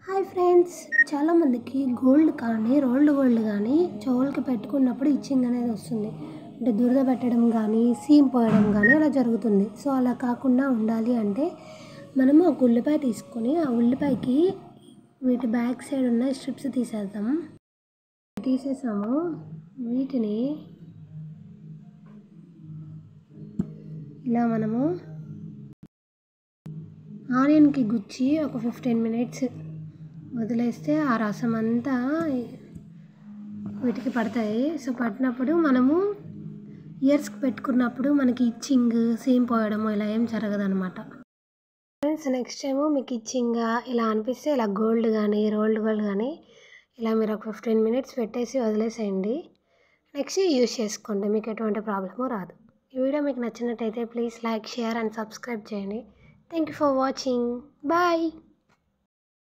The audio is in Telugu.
హాయ్ ఫ్రెండ్స్ చాలామందికి గోల్డ్ కానీ రోల్డ్ గోల్డ్ కానీ చెవులకి పెట్టుకున్నప్పుడు ఇచ్చింగ్ అనేది వస్తుంది అంటే దురద పెట్టడం కానీ సీమ్ పోయడం కానీ అలా జరుగుతుంది సో అలా కాకుండా ఉండాలి అంటే మనము ఒక ఉల్లిపాయ తీసుకొని ఆ ఉల్లిపాయకి వీటి బ్యాక్ సైడ్ ఉన్న స్ట్రిప్స్ తీసేద్దాం తీసేసాము వీటిని ఇలా మనము ఆనియన్కి గుచ్చి ఒక ఫిఫ్టీన్ మినిట్స్ వదిలేస్తే ఆ రసం అంతా వీటికి పడతాయి సో పట్టినప్పుడు మనము ఇయర్స్కి పెట్టుకున్నప్పుడు మనకి ఇచ్చింగ్ సీమ్ పోయడం ఇలా ఏం జరగదనమాట ఫ్రెండ్స్ నెక్స్ట్ టైము మీకు ఇచ్చింగ్ ఇలా అనిపిస్తే ఇలా గోల్డ్ కానీ రోల్డ్ గోల్డ్ కానీ ఇలా మీరు ఒక ఫిఫ్టీన్ మినిట్స్ పెట్టేసి వదిలేసేయండి నెక్స్ట్ యూస్ చేసుకోండి మీకు ఎటువంటి ప్రాబ్లము రాదు ఈ వీడియో మీకు నచ్చినట్టయితే please like share and subscribe చేయండి thank you for watching bye